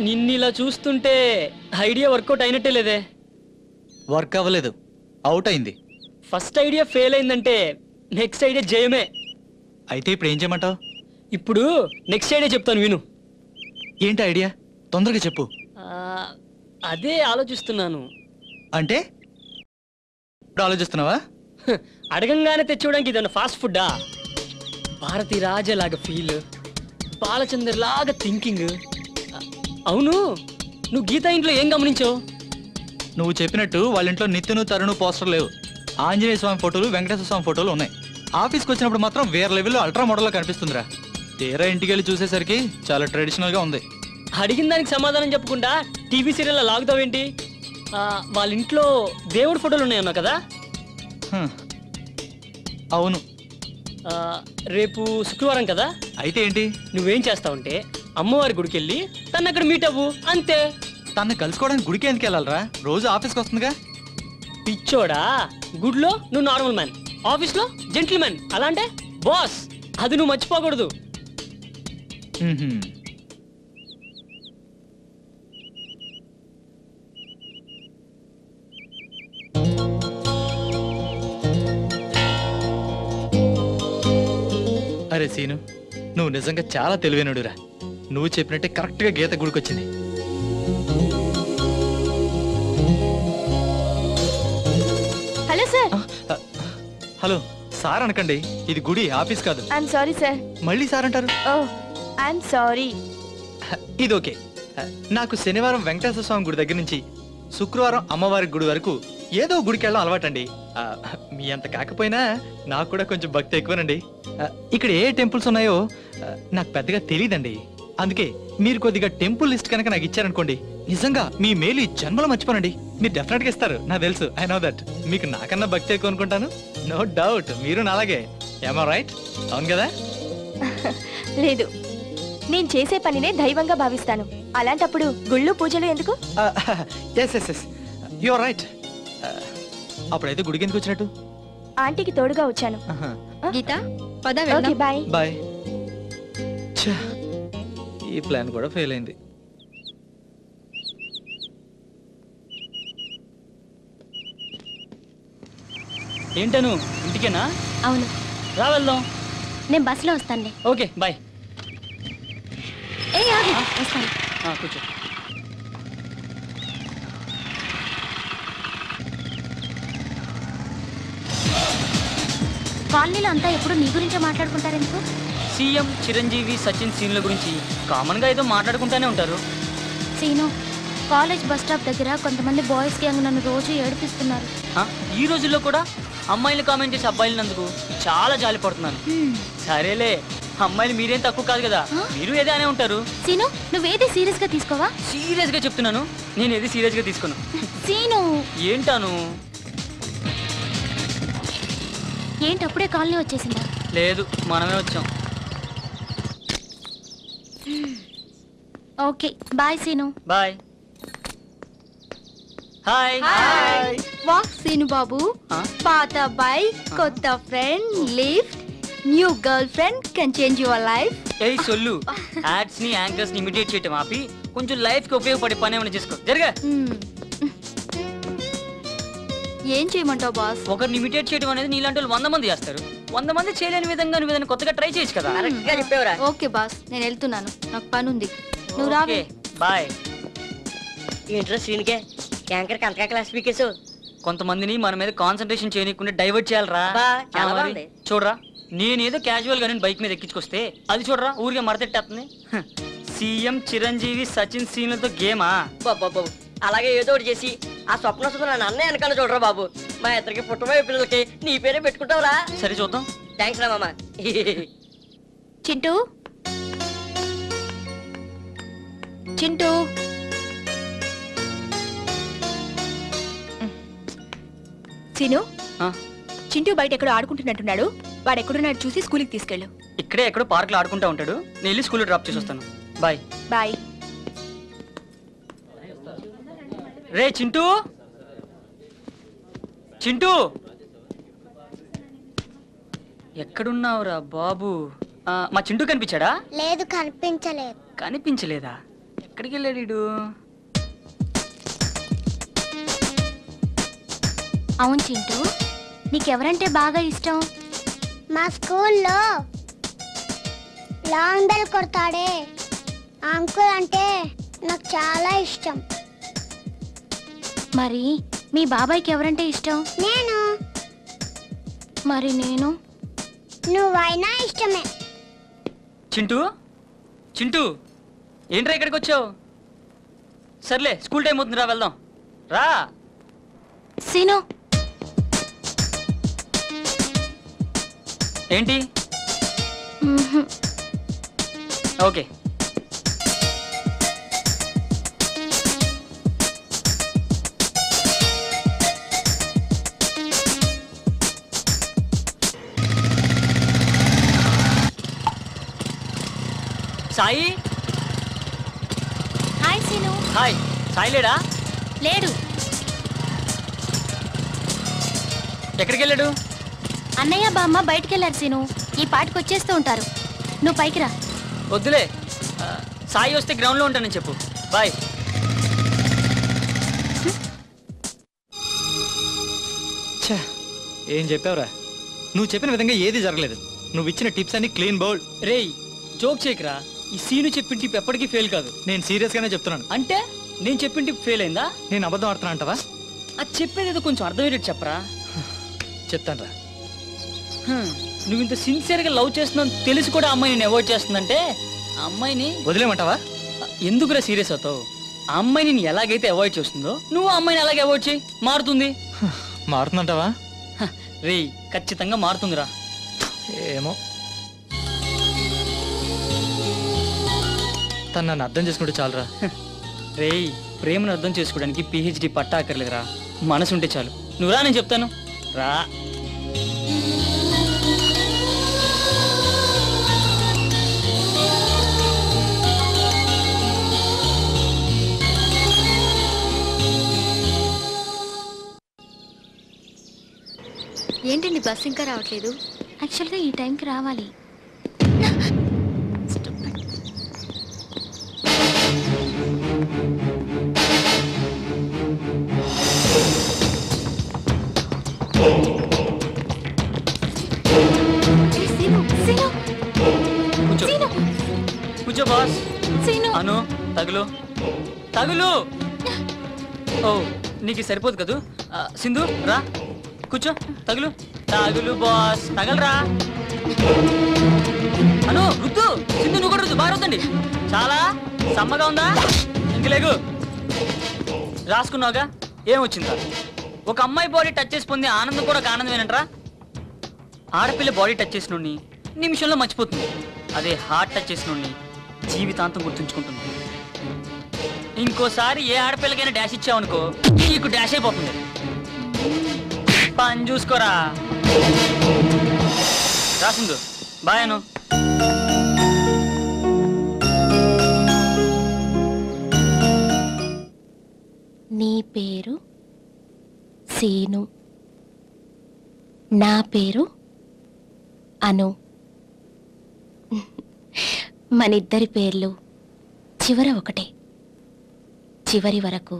నిన్ను ఇలా చూస్తుంటే ఐడియా వర్కౌట్ అయినట్టే లేదే వర్క్ అవ్వలేదు అవుట్ అయింది ఫస్ట్ ఐడియా ఫెయిల్ అయిందంటే నెక్స్ట్ ఐడియా జయమే అయితే ఇప్పుడు ఏం చేయమంటావు ఇప్పుడు నెక్స్ట్ ఐడియా చెప్తాను విను ఏంటి ఐడియా తొందరగా చెప్పు ఆ, అదే ఆలోచిస్తున్నాను అంటే ఇప్పుడు ఆలోచిస్తున్నావా హ, అడగంగానే తెచ్చివ్వడానికి ఇదన్న ఫాస్ట్ ఫుడ్డా భారతి రాజలాగా ఫీల్ బాలచందర్ లాగా థింకింగ్ అవును నువ్వు గీత ఇంట్లో ఏం గమనించావు నువ్వు చెప్పినట్టు వాళ్ళ ఇంట్లో నిత్యను తరుణు పోస్టర్ లేవు ఆంజనేయ స్వామి ఫోటోలు వెంకటేశ్వర స్వామి ఫోటోలు ఉన్నాయి ఆఫీస్కి వచ్చినప్పుడు మాత్రం వేరే లెవెల్లో అల్ట్రా మోడల్లో కనిపిస్తుందిరా తీరా ఇంటికి వెళ్ళి చూసేసరికి చాలా ట్రెడిషనల్ గా ఉంది అడిగిన దానికి సమాధానం చెప్పకుండా టీవీ సీరియల్ లాగుతావేంటి ఆ, వాళ్ళ ఇంట్లో దేవుడి ఫోటోలు ఉన్నాయన్నా కదా హ్మ్. అవును ఆ, రేపు శుక్రవారం కదా అయితే ఏంటి నువ్వేం చేస్తావంటే అమ్మవారి గుడికి వెళ్ళి తను అక్కడ మీట్ అవ్వు అంతే తన్ని కలుసుకోవడానికి గుడికి ఎందుకు వెళ్ళాలరా రోజు ఆఫీస్కి వస్తుందిగా పిచ్చోడా గుడ్లో నువ్వు నార్మల్ మ్యాన్ ఆఫీస్లో జెంటిల్ మ్యాన్ అలా అంటే బాస్ అది నువ్వు మర్చిపోకూడదు మ్మ్హ్మ్. అరే సీను నువ్వు నిజంగా చాలా తెలివైనడురా నువ్వు చెప్పినట్టే కరెక్ట్గా గీత గుడికొచ్చింది హలో సార్ ఆ, హలో సార్ అనకండి ఇది గుడి ఆఫీస్ కాదు ఐఎమ్ సారీ సార్ మళ్ళీ సార్ అంటారు ఓ ఐఎమ్ సారీ ఇది ఓకే నాకు శనివారం వెంకటేశ్వర స్వామి గుడి దగ్గర నుంచి శుక్రవారం అమ్మవారి గుడి వరకు ఏదో గుడికి వెళ్ళడం అలవాటండి ఆ, మీ అంత కాకపోయినా నాకు కూడా కొంచెం భక్తి ఎక్కువనండి ఆ, ఇక్కడ ఏ టెంపుల్స్ ఉన్నాయో ఆ, నాకు పెద్దగా తెలియదండి అందుకే మీరు కొద్దిగా టెంపుల్ లిస్ట్ కనుక నాకు ఇచ్చారనుకోండి నిజంగా మీ మేలు ఈ జన్మలో మర్చిపోనండి మీరు డెఫినెట్ గా ఇస్తారు నాకు తెలుసు ఐ నో దట్ మీకు నాకన్నా భక్తి ఎక్కువ అనుకుంటాను నో డౌట్ మీరు నాలాగే ఏమో రైట్ అవును కదా లేదు నేను చేసే పనినే దైవంగా భావిస్తాను అలాంటప్పుడు గుళ్ళు పూజలు ఎందుకు yes yes yes your right అప్పుడైతే గుడికి ఎందుకు వచ్చినట్టు ఆంటీకి తోడుగా వచ్చాను గీత పద ఓకే వెళ్దాం బాయ్ బాయ్ ఈ ప్లాన్ కూడా ఫెయిల్ అయింది ఏంటను ఇంటికేనా అవును రా వెళ్దాం నేను బస్సులో వస్తానులే ఓకే బాయ్ ఏ ఆగు వస్తాను ఆ, కూర్చో కాలనీలో అంతా ఎప్పుడు నీ గురించే మాట్లాడుకుంటారు ఎందుకు సీఎం చిరంజీవి సచిన్ సీన్ల గురించి కామన్ గా ఏదో మాట్లాడుకుంటానే ఉంటారు సీను కాలేజ్ బస్ స్టాప్ దగ్గర కొంతమంది బాయ్స్ గ్యాంగ్ నన్ను రోజు ఏడిపిస్తున్నారు ఆ, ఈ రోజుల్లో కూడా అమ్మాయిలు కామెంట్ చేసి అబ్బాయిలందుకు చాలా జాలి పడుతున్నాను హ్మ్. సరేలే అమ్మాయిలు మీరేం తక్కువ కాదు కదా మీరు ఏదే అనే ఉంటారు సీను నువ్వేది సీరియస్ గా తీసుకోవా సీరియస్ గా చెప్తున్నాను నేను ఏది సీరియస్ గా తీసుకోను సీను ఏంటాను ఏంటి అప్పుడే కాలనీ వచ్చేసిందా లేదు మనమే వచ్చాం okay bye Seenu bye hi వా సీను బాబు ఆ? పాత బైక్ కొత్త friend lift new girlfriend can change your life ఏయ్ సొల్లు యాడ్స్ ని యాంకర్స్ ని ఇమిటేట్ చేయటం ఆపి కొంచెం లైఫ్ కి ఉపయోగపడే పని ఏమైనా చేసుకో జరగా ఏం చేయమంటావు బాస్ ఒకరిని ఇమిటేట్ చేయడం అనేది నీలాంటి వాళ్ళు వంద మంది చేస్తారు వంద మంది చేయలేని విధంగా నువ్వు ఏదైనా కొత్తగా ట్రై చేయొచ్చు కదా ఓకే బాస్ నేను వెళ్తున్నాను నాకు పని ఉంది నువ్వు రావే బాయ్ ఏంట్రా సీన్కే క్యాంకర్ కంతకా క్లాస్ పీకేసు కొంతమందిని మన మీద కాన్సన్ట్రేషన్ చేయనీయకుండా డైవర్ట్ చేయాలరా బా, చాలా ఆ, మరి. బాగుంది. చూడరా నేనేదో క్యాజువల్ గా నేను బైక్ మీద ఎక్కించుకొస్తే అది చూడరా ఊరికే మరతెట్టేస్తుంది హ, సీఎం చిరంజీవి సచిన్ సీన్లతో గేమా బాబు అలాగే ఏదో ఒకటి చేసి ఆ స్వప్న సుధ నన్ను అన్నయ్య వెనకాల చూడరా బాబు మా ఇద్దరికి పుట్టబోయే పిల్లలకి నీ పేరే పెట్టుకుంటావురా సరే చూద్దాం థ్యాంక్స్ రా మామ చింటూ చింటూ సీను ఆ, చింటూ బయట ఎక్కడో ఆడుకుంటున్నట్టున్నాడు వాడు ఎక్కడున్నాడు చూసి స్కూల్కి తీసుకెళ్ళు ఇక్కడే ఎక్కడో పార్క్ లో ఆడుకుంటా ఉంటాడు నేను వెళ్ళి స్కూల్లో డ్రాప్ చేసి వస్తాను బాయ్ బాయ్ రే చింటూ చింటూ ఎక్కడున్నావురా బాబు ఆ, మా చింటూ కనిపించాడా లేదు కనిపించలేదు కనిపించలేదా ఎక్కడికి వెళ్ళాడు వీడు? అవును చింటూ నీకెవరంటే బాగా ఇష్టం మా స్కూల్లో లాంగ్ బెల్ కొడతాడే ఆ అంకుల్ అంటే నాకు చాలా ఇష్టం మరి మీ బాబాయ్కి ఎవరంటే ఇష్టం నేను మరి నేను నువ్వైనా ఇష్టమే చింటూ చింటూ ఏంట్రా ఇక్కడికి వచ్చావు సర్లే స్కూల్ టైం అవుతుంది రా వెళ్దాం రా సీను ఏంటి మ్మ్హ్. Okay Sai hi Seenu hi Sai లేడా లేడు ఎక్కడికి వెళ్ళాడు అన్నయ్య బామ్మ బయటికెళ్ళారు సీను ఈ పాటికి వచ్చేస్తూ ఉంటారు నువ్వు పైకి రా వద్దులే ఆ, సాయి వస్తే గ్రౌండ్లో ఉంటానని చెప్పు బాయ్ ఛే, ఏం చెప్పావురా నువ్వు చెప్పిన విధంగా ఏది జరగలేదు నువ్వు ఇచ్చిన టిప్స్ అన్ని క్లీన్ బౌల్డ్ రేయ్ జోక్ చేయకరా ఈ సీను చెప్పిన టిప్ ఎప్పటికీ ఫెయిల్ కాదు నేను సీరియస్ గానే చెప్తున్నాను అంటే నేను చెప్పిన టిప్ ఫెయిల్ అయిందా నేను అబద్ధం ఆడుతున్నా అంటావా అది చెప్పేది ఏదో కొంచెం అర్థమయ్యేటట్టు చెప్పరా చెప్తాను హ్మ్, నువ్వు ఇంత సిన్సియర్గా లవ్ చేస్తున్నావు తెలిసి కూడా అమ్మాయి నేను అవాయిడ్ చేస్తుందంటే ఆ అమ్మాయిని వదిలేమంటావా ఎందుకురా సీరియస్ అవుతావు ఆ అమ్మాయి నేను ఎలాగైతే అవాయిడ్ చేస్తుందో నువ్వు ఆ అమ్మాయిని అలాగే అవాయిడ్ చేయి మారుతుంది మారుతుందంటావా హ, రేయ్ ఖచ్చితంగా మారుతుందిరా ఏమో తను నన్ను అర్థం చేసుకుంటే చాలురా రేయ్ ప్రేమను అర్థం చేసుకోవడానికి పిహెచ్డి పట్టా అక్కర్లేదురా మనసు ఉంటే చాలు నువ్వు రా నేను చెప్తాను రా ఏంటండి బస్ ఇంకా రావట్లేదు యాక్చువల్గా ఈ టైంకి రావాలి ఏ, సీను, సీను, కూర్చో సీను, కూర్చో బాస్ సీను. అను తగులు తగులు ఓ నీకు ఇది సరిపోదు కదూ ఆ, సింధు రా కూర్చో తగులు తగులు బాస్ తగలరా అను రుద్దు సింధు నువ్వు కూడా రుద్దు బాగా రుద్దండి చాలా సమ్మగా ఉందా ఇంక లేగు రాసుకున్నావుగా ఏం వచ్చిందా ఒక అమ్మాయి బాడీ టచ్ చేసి పొందే ఆనందం కూడా ఒక ఆనందమేనంటరా ఆడపిల్ల బాడీ టచ్ చేసిన నిమిషంలో మర్చిపోతుంది అదే హార్ట్ టచ్ చేసిన జీవితాంతం గుర్తుంచుకుంటుంది ఇంకోసారి ఏ ఆడపిల్లకైనా డాష్ ఇచ్చావనుకో నీకు డాష్ అయిపోతుంది పని చూసుకోరా రాసిందు బాయ్ అను నీ పేరు సీను నా పేరు అను మనిద్దరి పేర్లు చివర ఒకటే చివరి వరకు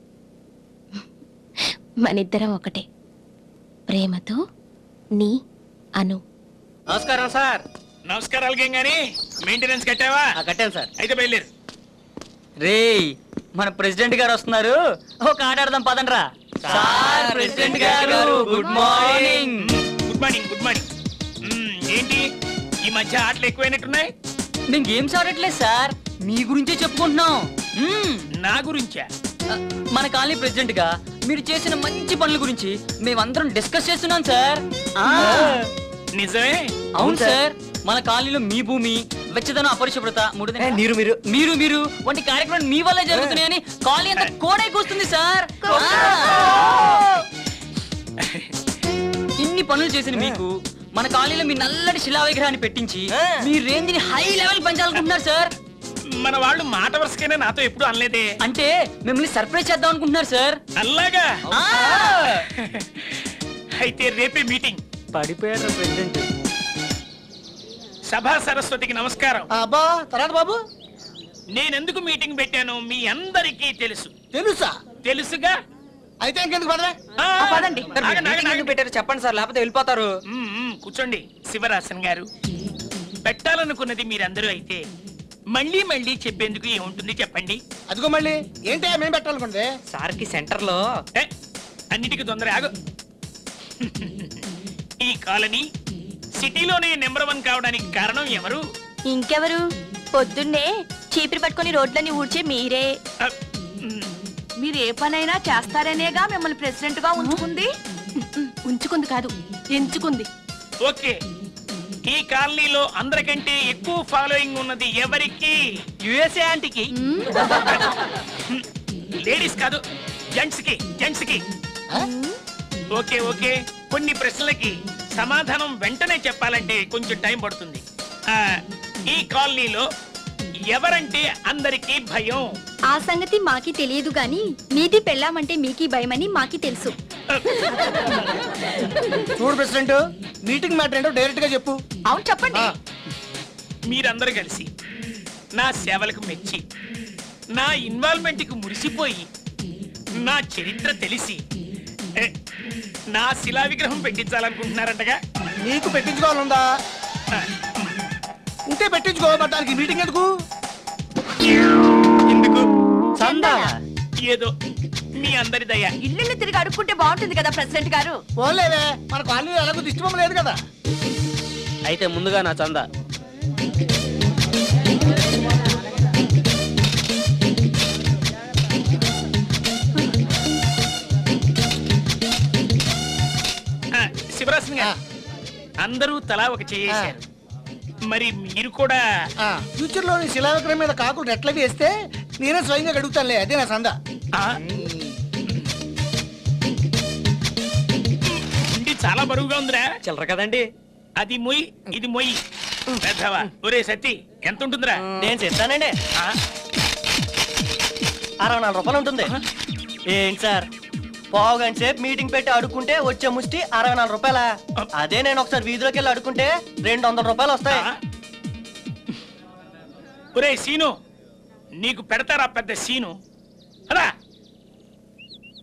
మనిద్దరం ఒకటే ప్రేమతో నీ అను నమస్కారం సార్ నమస్కారాలకి ఏం గానీ మెయింటెనెన్స్ కట్టావా కట్టాను సార్ అయితే బయలుదేరు రేయ్ మన ప్రెసిడెంట్ గారు వస్తున్నారు ఒక ఆట ఆడదాం పదండ్రా sir president garu good morning good morning good morning మ్మ్, ఏంటి ఈ మధ్య ఆటలు ఎక్కువైనట్టున్నాయి మేము గేమ్స్ ఆడట్లేదు సార్ మీ గురించే చెప్పుకుంటున్నాం మ్మ్. నా గురించా ఆ, మన కాలనీ ప్రెసిడెంట్ గా మీరు చేసిన మంచి పనుల గురించి మేమందరం డిస్కస్ చేస్తున్నాం సార్ ఆ, నిజమే అవును సార్ మన కాలనీలో మీ భూమి వెచ్చదనం అపరిశుభ్రత మూడు ఏ, మీరు మీరు మీరు మీరు వంటి కార్యక్రమాలు మీ వల్లే జరుగుతున్నాయని కాలనీ అంతా కోడై కూస్తుంది సార్ ఆ. ఇన్ని పనులు చేసిన మీకు మన కాలనీలో మీ నల్లటి శిలా విగ్రహాన్ని పెట్టించి మీ రేంజ్ ని హై లెవెల్ పెంచాలనుకుంటున్నారు సార్ మన వాళ్ళు మాట వరుసకైనా నాతో ఎప్పుడు అనలేదే అంటే మిమ్మల్ని సర్ప్రైజ్ చేద్దాం అనుకుంటున్నారు సార్ అలాగా ఆ. అయితే రేపే మీటింగ్ పడిపోయారు ప్రెసిడెంట్ సభా సరస్వతికి నమస్కారం అబ్బా తర్వాత బాబు నేనెందుకు మీటింగ్ పెట్టాను మీ అందరికీ తెలుసు తెలుసా తెలుసుగా అయితే ఇంకెందుకు పదవే ఆ, ఆగండి, ఆగండి, ఆగండి. పెట్టారు చెప్పండి సార్ లేకపోతే వెళ్ళిపోతారు మ్మ్, మ్మ్, కూర్చోండి శివరాసన్ గారు పెట్టాలనుకున్నది మీరందరూ అయితే మళ్ళీ మళ్ళీ చెప్పేందుకు ఏముంటుంది చెప్పండి అదిగో మళ్ళీ ఏంటి మేము పెట్టాలనుకుంటే సార్కి సెంటర్ లో ఏ, అన్నిటికీ తొందర ఆగు ఈ కాలనీ సిటీలోనే నెంబర్ వన్ కావడానికి కారణం ఎవరు ఇంకెవరు పొద్దున్నే చీపిరి పట్టుకొని రోడ్లన్నీ ఊడ్చే మీరే ఆ, మ్మ్, మీరు ఏ పనైనా చేస్తారనేగా మిమ్మల్ని ప్రెసిడెంట్ గా ఉంచుకుంది ఉంచుకుంది కాదు ఎంచుకుంది ఓకే ఈ కాలనీలో అందరికంటే ఎక్కువ ఫాలోయింగ్ ఉన్నది ఎవరికి యుఎస్ఏ ఆంటీకి లేడీస్ కాదు జెంట్స్ కి జెంట్స్ కి ఓకే ఓకే కొన్ని ప్రశ్నలకి సమాధానం వెంటనే చెప్పాలంటే కొంచెం టైం పడుతుంది ఆ, ఈ కాలనీలో ఎవరంటే అందరికీ భయం ఆ సంగతి మాకి తెలియదు గాని మీది పెళ్ళామంటే మీకి భయమని మాకి తెలుసు చూడు ప్రెసిడెంట్ మీటింగ్ మ్యాటర్ ఏంటో డైరెక్ట్ గా చెప్పు అవును చెప్పండి మీరందరూ కలిసి నా సేవలకు మెచ్చి నా ఇన్వాల్వ్మెంట్ కు మురిసిపోయి నా చరిత్ర తెలిసి ఏ, నా శిలా విగ్రహం పెట్టించాలనుకుంటున్నారంటగా నీకు పెట్టించుకోవాలందా ఆ, ఉంటే పెట్టించుకో మరి దానికి మీటింగ్ ఎందుకు ఎందుకు ఏదో మీ అందరి దయ ఇల్లు తిరిగి అడుక్కుంటే బాగుంటుంది కదా ప్రెసిడెంట్ గారు పోలేవే మన కాలనీ ఎలాగో దిష్టిబొమ్మ లేదు కదా అయితే ముందుగా నా చందా ఆ, శివరాసన్ గారు అందరూ తలా ఒక చేయేశారు మరి మీరు కూడా ఫ్యూచర్ లో నీ శిలా విగ్రహం మీద కాకులు ఎట్లా వేస్తే నేనే స్వయంగా అడుగుతానులే అదే నా సందా ఆ? ఉండి చాలా బరువుగా ఉందిరా చిల్లర కదండి అది మొయ్ ఇది మొయ్ పెద్దవా ఒరే సత్తి ఎంత ఉంటుందిరా నేను చెప్తానండి ఆ? అరవై నాలుగు రూపాయలు ఉంటుంది ఏంటి సార్ పావు గంట సేపు మీటింగ్ పెట్టి అడుక్కుంటే వచ్చే ముష్టి అరవై నాలుగు రూపాయల అదే నేను ఒకసారి వీధిలోకి వెళ్ళి అడుక్కుంటే రెండు వందల రూపాయలు వస్తాయి ఆ? ఒరే సీను నీకు పెడతారా పెద్ద సీను అలా